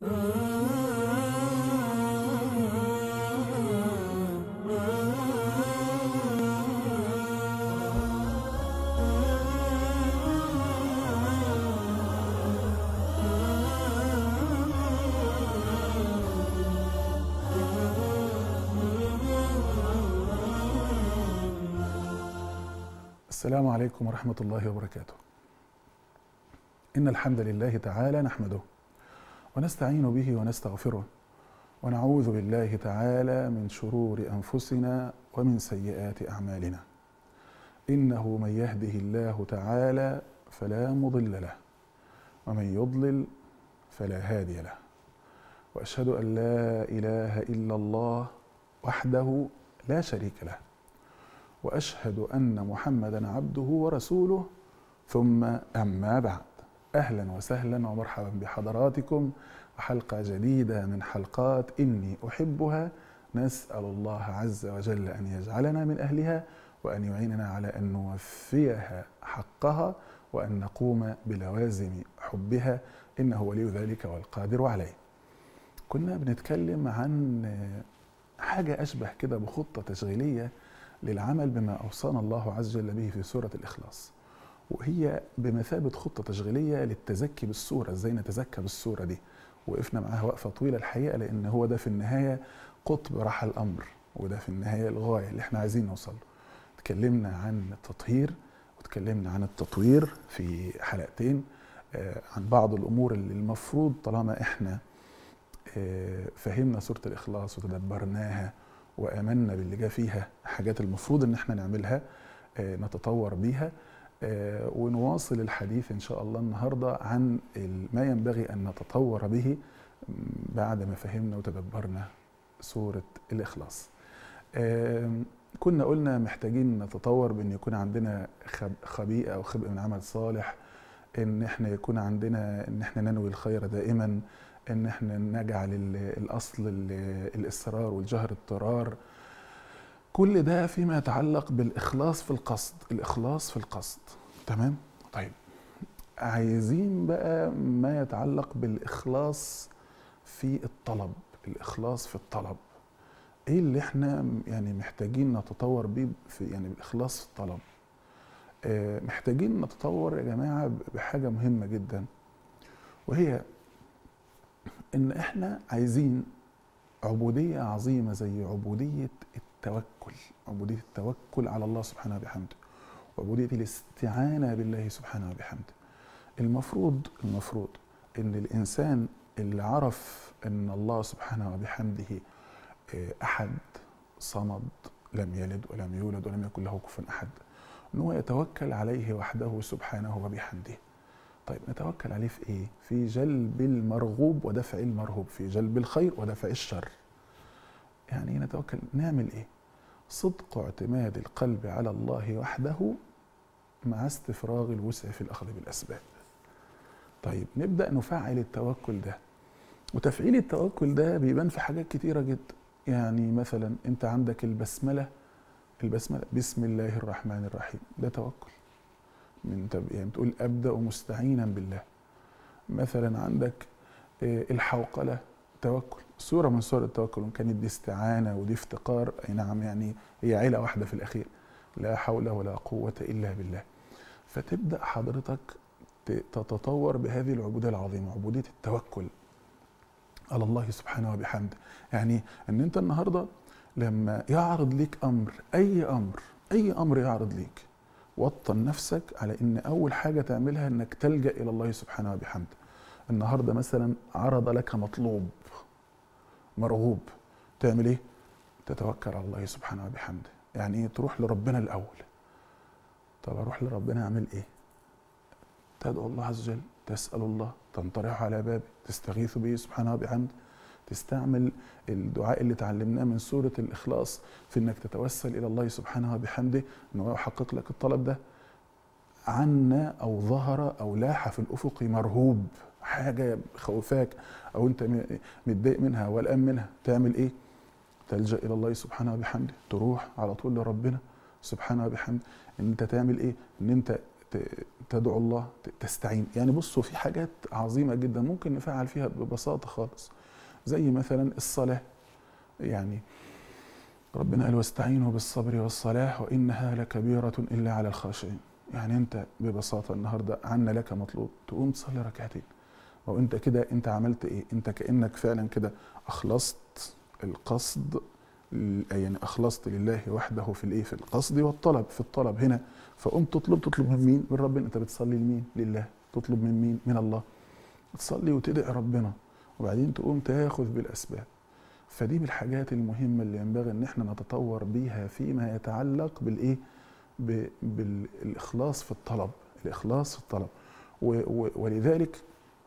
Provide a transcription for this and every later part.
السلام عليكم ورحمة الله وبركاته. إن الحمد لله تعالى نحمده ونستعين به ونستغفره ونعوذ بالله تعالى من شرور أنفسنا ومن سيئات أعمالنا. إنه من يهده الله تعالى فلا مضل له ومن يضلل فلا هادي له. وأشهد أن لا إله إلا الله وحده لا شريك له. واشهد ان محمدا عبده ورسوله ثم اما بعد اهلا وسهلا ومرحبا بحضراتكم وحلقه جديده من حلقات اني احبها نسال الله عز وجل ان يجعلنا من اهلها وان يعيننا على ان نوفيها حقها وان نقوم بلوازم حبها انه ولي ذلك والقادر عليه. كنا بنتكلم عن حاجه اشبه كده بخطه تشغيليه للعمل بما اوصانا الله عز وجل به في سوره الاخلاص وهي بمثابه خطه تشغيليه للتزكي بالسوره ازاي نتزكى بالسوره دي وقفنا معاها وقفه طويله الحقيقه لان هو ده في النهايه قطب رحى الامر وده في النهايه الغايه اللي احنا عايزين نوصل له اتكلمنا عن التطهير واتكلمنا عن التطوير في حلقتين عن بعض الامور اللي المفروض طالما احنا فهمنا سوره الاخلاص وتدبرناها وامنا باللي جا فيها حاجات المفروض ان احنا نعملها نتطور بيها ونواصل الحديث ان شاء الله النهارده عن ما ينبغي ان نتطور به بعد ما فهمنا وتدبرنا سوره الاخلاص. كنا قلنا محتاجين نتطور بان يكون عندنا خبيئه او خبئ من عمل صالح ان احنا يكون عندنا ان احنا ننوي الخير دائما ان احنا نجعل الاصل الاصرار والجهر اضطرار كل ده فيما يتعلق بالاخلاص في القصد الاخلاص في القصد تمام طيب عايزين بقى ما يتعلق بالاخلاص في الطلب الاخلاص في الطلب ايه اللي احنا يعني محتاجين نتطور بيه في يعني بالاخلاص في الطلب اه محتاجين نتطور يا جماعه بحاجه مهمه جدا وهي ان احنا عايزين عبوديه عظيمه زي عبوديه التوكل عبوديه التوكل على الله سبحانه وبحمده وعبوديه الاستعانه بالله سبحانه وبحمده المفروض المفروض ان الانسان اللي عرف ان الله سبحانه وبحمده احد صمد لم يلد ولم يولد ولم يكن له كفوا احد ان هو يتوكل عليه وحده سبحانه وبحمده طيب نتوكل عليه في ايه؟ في جلب المرغوب ودفع المرهوب، في جلب الخير ودفع الشر. يعني نتوكل نعمل ايه؟ صدق اعتماد القلب على الله وحده مع استفراغ الوسع في الاخذ بالاسباب. طيب نبدا نفعل التوكل ده. وتفعيل التوكل ده بيبان في حاجات كتيره جدا. يعني مثلا انت عندك البسمله البسمله بسم الله الرحمن الرحيم ده توكل. من يعني بتقول ابدا مستعينا بالله مثلا عندك الحوقله توكل سوره من سور التوكل كانت دي استعانه ودي افتقار اي نعم يعني هي عيله واحده في الاخير لا حول ولا قوه الا بالله فتبدا حضرتك تتطور بهذه العبوديه العظيمه عبوديه التوكل على الله سبحانه وبحمده يعني ان انت النهارده لما يعرض ليك امر اي امر اي امر يعرض ليك وطن نفسك على ان اول حاجه تعملها انك تلجا الى الله سبحانه وبحمده النهارده مثلا عرض لك مطلوب مرغوب تعمل ايه تتوكل على الله سبحانه وبحمده يعني ايه تروح لربنا الاول طب اروح لربنا اعمل ايه تدعو الله عز وجل تسال الله تنطرح على بابه تستغيث به سبحانه وبحمده تستعمل الدعاء اللي اتعلمناه من سورة الإخلاص في إنك تتوسل إلى الله سبحانه وبحمده إنه يحقق لك الطلب ده عنا أو ظهر أو لاح في الأفق مرهوب حاجة خوفاك أو أنت متضايق منها والآن منها تعمل إيه؟ تلجأ إلى الله سبحانه وبحمده تروح على طول لربنا سبحانه وبحمده إن أنت تعمل إيه؟ إن أنت ت- تدعو الله ت- تستعين يعني بصوا في حاجات عظيمه جدا ممكن نفعل فيها ببساطه خالص زي مثلا الصلاه يعني ربنا قال واستعينوا بالصبر والصلاة وإنها لكبيرة إلا على الخاشعين يعني أنت ببساطة النهاردة عنا لك مطلوب تقوم تصلي ركعتين أو أنت كده أنت عملت إيه أنت كأنك فعلا كده أخلصت القصد ل- يعني أخلصت لله وحده في الإيه في القصد والطلب في الطلب هنا فقمت تطلب تطلب من مين من ربنا أنت بتصلي لمين لله تطلب من مين من الله تصلي وتدعي ربنا وبعدين تقوم تاخذ بالأسباب فدي من الحاجات المهمة اللي ينبغي ان احنا نتطور بيها فيما يتعلق بالايه ب- بالاخلاص في الطلب الاخلاص في الطلب و- و- ولذلك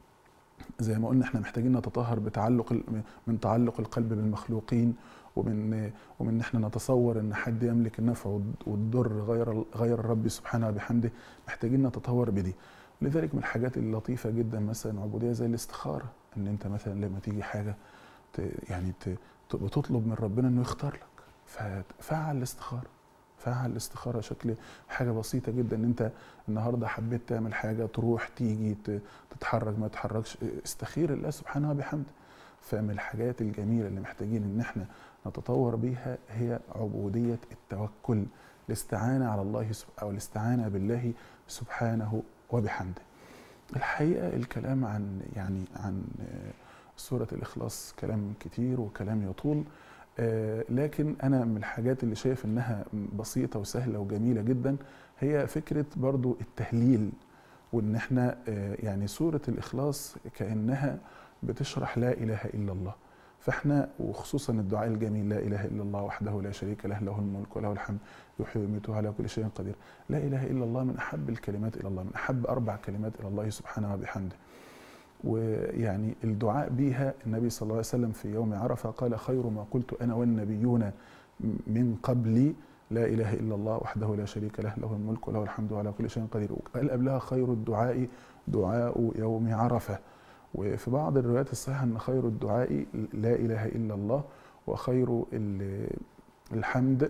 زي ما قلنا احنا محتاجين نتطهر بتعلق ال- من تعلق القلب بالمخلوقين ومن ومن ان احنا نتصور ان حد يملك النفع والض- والضر غير غير الرب سبحانه وبحمده محتاجين نتطور بدي لذلك من الحاجات اللطيفه جدا مثلا عبوديه زي الاستخاره ان انت مثلا لما تيجي حاجه ت- يعني ت- ت- بتطلب من ربنا انه يختار لك ففعل الاستخاره فعل الاستخاره شكل حاجه بسيطه جدا ان انت النهارده حبيت تعمل حاجه تروح تيجي ت- تتحرك ما تتحركش استخير الله سبحانه وبحمده فمن الحاجات الجميله اللي محتاجين ان احنا نتطور بيها هي عبوديه التوكل الاستعانه على الله سب- او الاستعانه بالله سبحانه وبحمده الحقيقه الكلام عن يعني عن آه، سورة الإخلاص كلام كتير وكلام يطول آه، لكن أنا من الحاجات اللي شايف إنها بسيطة وسهلة وجميلة جدا هي فكرة برضو التهليل وإن إحنا آه، يعني سورة الإخلاص كأنها بتشرح لا إله إلا الله فإحنا وخصوصا الدعاء الجميل لا إله إلا الله وحده لا شريك له له الملك وله الحمد يحيي ويميت على كل شيء قدير لا إله إلا الله من أحب الكلمات إلى الله من أحب أربع كلمات إلى الله سبحانه وبحمده ويعني الدعاء بها النبي صلى الله عليه وسلم في يوم عرفه قال خير ما قلت انا والنبيون من قبلي لا اله الا الله وحده لا شريك له له الملك وله الحمد على كل شيء قدير وقال قبلها خير الدعاء دعاء يوم عرفه وفي بعض الروايات الصحيحه ان خير الدعاء لا اله الا الله وخير ال- الحمد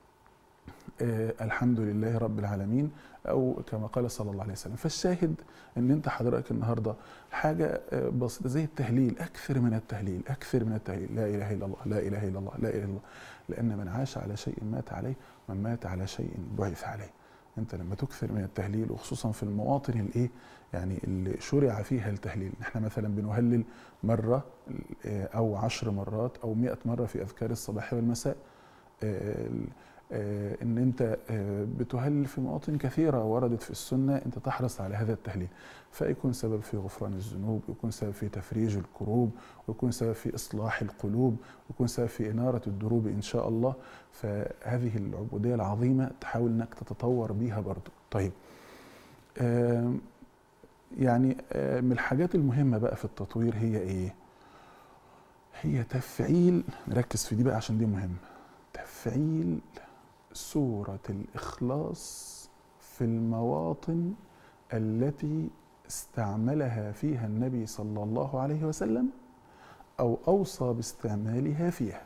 آه، الحمد لله رب العالمين او كما قال صلى الله عليه وسلم فالشاهد ان انت حضرتك النهارده حاجه آه، بسيطه زي التهليل اكثر من التهليل اكثر من التهليل لا اله الا الله لا اله الا الله لا اله الا الله لان من عاش على شيء مات عليه ومن مات على شيء بعث عليه انت لما تكثر من التهليل وخصوصا في المواطن الايه يعني اللي شرع فيها التهليل احنا مثلا بنهلل مره آه، او عشر مرات او مئة مره في اذكار الصباح والمساء آه، آه، ان انت آه، بتهلل في مواطن كثيره وردت في السنه انت تحرص على هذا التهليل فيكون سبب في غفران الذنوب يكون سبب في تفريج الكروب ويكون سبب في اصلاح القلوب ويكون سبب في اناره الدروب ان شاء الله فهذه العبوديه العظيمه تحاول انك تتطور بيها برضو طيب آم، يعني آه، من الحاجات المهمه بقى في التطوير هي ايه هي تفعيل نركز في دي بقى عشان دي مهمه تفعيل سورة الإخلاص في المواطن التي استعملها فيها النبي صلى الله عليه وسلم أو أوصى باستعمالها فيها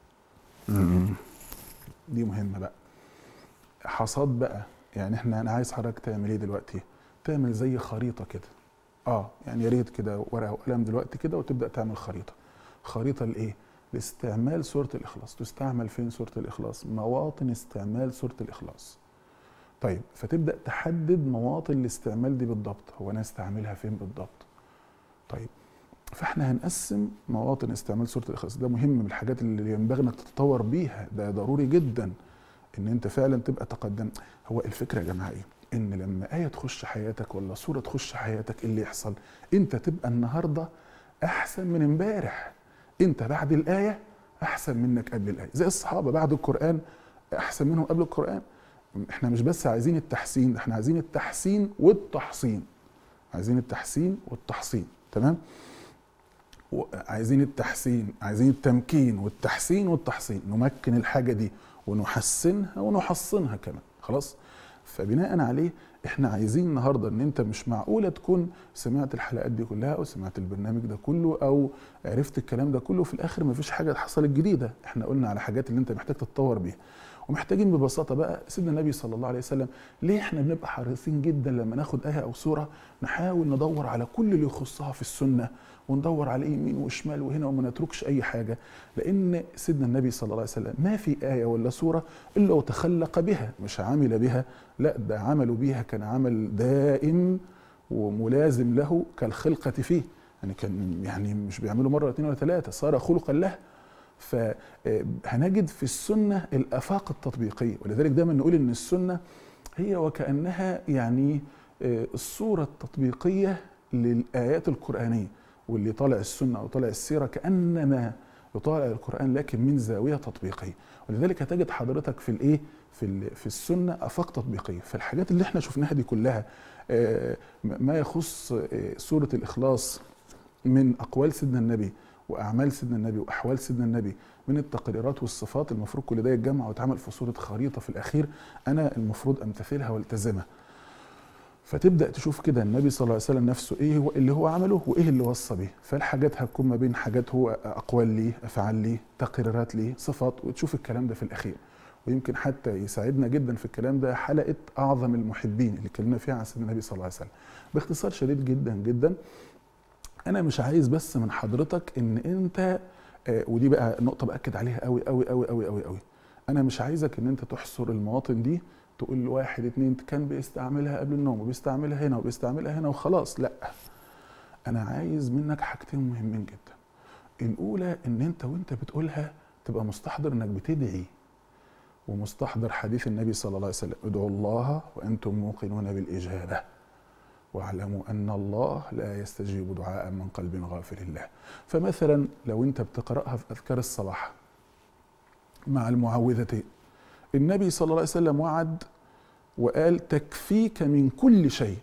دي مهمة بقى حصاد بقى يعني احنا انا عايز حضرتك تعمل ايه دلوقتي تعمل زي خريطة كده اه يعني يا ريت كده ورقة وقلم دلوقتي كده وتبدأ تعمل خريطة خريطة لإيه لاستعمال سورة الإخلاص تستعمل فين سورة الإخلاص مواطن استعمال سورة الإخلاص طيب فتبدأ تحدد مواطن الاستعمال دي بالضبط هو أنا استعملها فين بالضبط طيب فاحنا هنقسم مواطن استعمال سورة الإخلاص ده مهم من الحاجات اللي ينبغي انك تتطور بيها ده ضروري جدا ان انت فعلا تبقى تقدم هو الفكرة يا جماعة ايه ان لما آية تخش حياتك ولا سورة تخش حياتك ايه اللي يحصل انت تبقى النهاردة احسن من امبارح انت بعد الايه احسن منك قبل الايه زي الصحابه بعد القران احسن منهم قبل القران احنا مش بس عايزين التحسين ده احنا عايزين التحسين والتحصين عايزين التحسين والتحصين تمام عايزين التحسين عايزين التمكين والتحسين والتحصين نمكن الحاجه دي ونحسنها ونحصنها كمان خلاص فبناء عليه احنا عايزين النهارده ان انت مش معقوله تكون سمعت الحلقات دي كلها او سمعت البرنامج ده كله او عرفت الكلام ده كله في الاخر مفيش حاجه حصلت جديده احنا قلنا على حاجات اللي انت محتاج تتطور بيها ومحتاجين ببساطه بقى سيدنا النبي صلى الله عليه وسلم ليه احنا بنبقى حريصين جدا لما ناخد ايه او سوره نحاول ندور على كل اللي يخصها في السنه وندور على يمين وشمال وهنا وما نتركش اي حاجه لان سيدنا النبي صلى الله عليه وسلم ما في ايه ولا سوره الا وتخلق بها مش عمل بها لا ده عمله بها كان عمل دائم وملازم له كالخلقه فيه يعني كان يعني مش بيعمله مره اثنين ولا ثلاثه صار خلقا له فهنجد في السنه الافاق التطبيقيه ولذلك دايما نقول ان السنه هي وكانها يعني الصوره التطبيقيه للايات القرانيه واللي طالع السنه او طالع السيره كانما يطالع القران لكن من زاويه تطبيقيه ولذلك هتجد حضرتك في الايه في في السنه افاق تطبيقيه فالحاجات اللي احنا شفناها دي كلها ما يخص سوره الاخلاص من اقوال سيدنا النبي واعمال سيدنا النبي واحوال سيدنا النبي من التقريرات والصفات المفروض كل ده يتجمع ويتعمل في صوره خريطه في الاخير انا المفروض امتثلها والتزمها فتبدا تشوف كده النبي صلى الله عليه وسلم نفسه ايه هو اللي هو عمله وايه اللي وصى بيه فالحاجات هتكون ما بين حاجات هو اقوال ليه افعال ليه تقريرات ليه صفات وتشوف الكلام ده في الاخير ويمكن حتى يساعدنا جدا في الكلام ده حلقه اعظم المحبين اللي اتكلمنا فيها عن سيدنا النبي صلى الله عليه وسلم باختصار شديد جدا جدا انا مش عايز بس من حضرتك ان انت آه ودي بقى نقطه باكد عليها قوي قوي قوي قوي قوي قوي انا مش عايزك ان انت تحصر المواطن دي تقول واحد اتنين كان بيستعملها قبل النوم وبيستعملها هنا وبيستعملها هنا وخلاص لا انا عايز منك حاجتين مهمين جدا الاولى ان انت وانت بتقولها تبقى مستحضر انك بتدعي ومستحضر حديث النبي صلى الله عليه وسلم ادعوا الله وانتم موقنون بالاجابه واعلموا ان الله لا يستجيب دعاء من قلب غافل الله فمثلا لو انت بتقراها في اذكار الصباح مع المعوذتين النبي صلى الله عليه وسلم وعد وقال تكفيك من كل شيء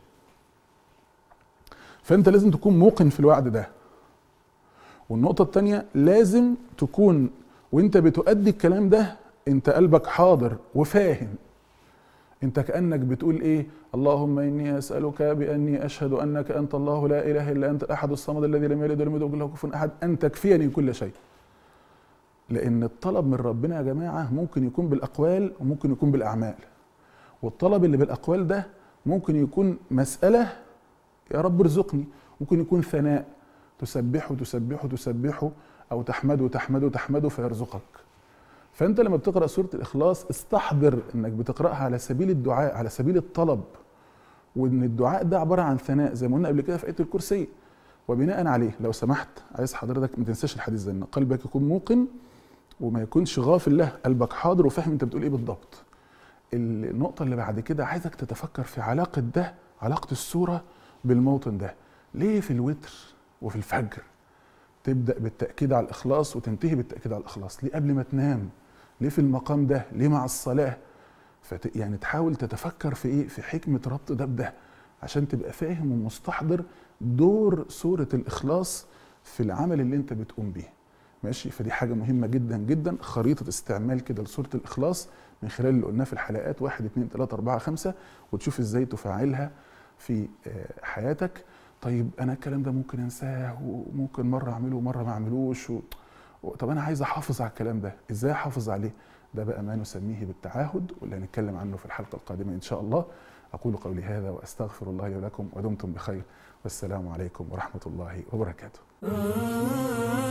فانت لازم تكون موقن في الوعد ده والنقطة الثانية لازم تكون وانت بتؤدي الكلام ده انت قلبك حاضر وفاهم انت كانك بتقول ايه اللهم اني اسالك باني اشهد انك انت الله لا اله الا انت الاحد الصمد الذي لم يلد ولم يولد له كفوا احد ان تكفيني كل شيء لان الطلب من ربنا يا جماعه ممكن يكون بالاقوال وممكن يكون بالاعمال والطلب اللي بالاقوال ده ممكن يكون مساله يا رب ارزقني ممكن يكون ثناء تسبحه تسبحه تسبحه او تحمده تحمده تحمده فيرزقك فانت لما بتقرا سوره الاخلاص استحضر انك بتقراها على سبيل الدعاء على سبيل الطلب وان الدعاء ده عباره عن ثناء زي ما قلنا قبل كده في ايه الكرسي وبناء عليه لو سمحت عايز حضرتك ما تنساش الحديث ده ان قلبك يكون موقن وما يكونش غافل له قلبك حاضر وفاهم انت بتقول ايه بالضبط النقطة اللي بعد كده عايزك تتفكر في علاقة ده علاقة السورة بالموطن ده ليه في الوتر وفي الفجر تبدأ بالتأكيد على الإخلاص وتنتهي بالتأكيد على الإخلاص ليه قبل ما تنام ليه في المقام ده ليه مع الصلاة فت... يعني تحاول تتفكر في ايه في حكمة ربط ده بده عشان تبقى فاهم ومستحضر دور سورة الإخلاص في العمل اللي انت بتقوم بيه ماشي فدي حاجة مهمة جدا جدا خريطة استعمال كده لسورة الإخلاص من خلال اللي قلناه في الحلقات واحد اتنين تلاتة أربعة خمسة وتشوف ازاي تفعلها في حياتك طيب أنا الكلام ده ممكن أنساه وممكن مرة أعمله ومرة ما أعملوش و... طب أنا عايز أحافظ على الكلام ده ازاي أحافظ عليه ده بقى ما نسميه بالتعاهد واللي هنتكلم عنه في الحلقة القادمة إن شاء الله أقول قولي هذا وأستغفر الله لي ولكم ودمتم بخير والسلام عليكم ورحمة الله وبركاته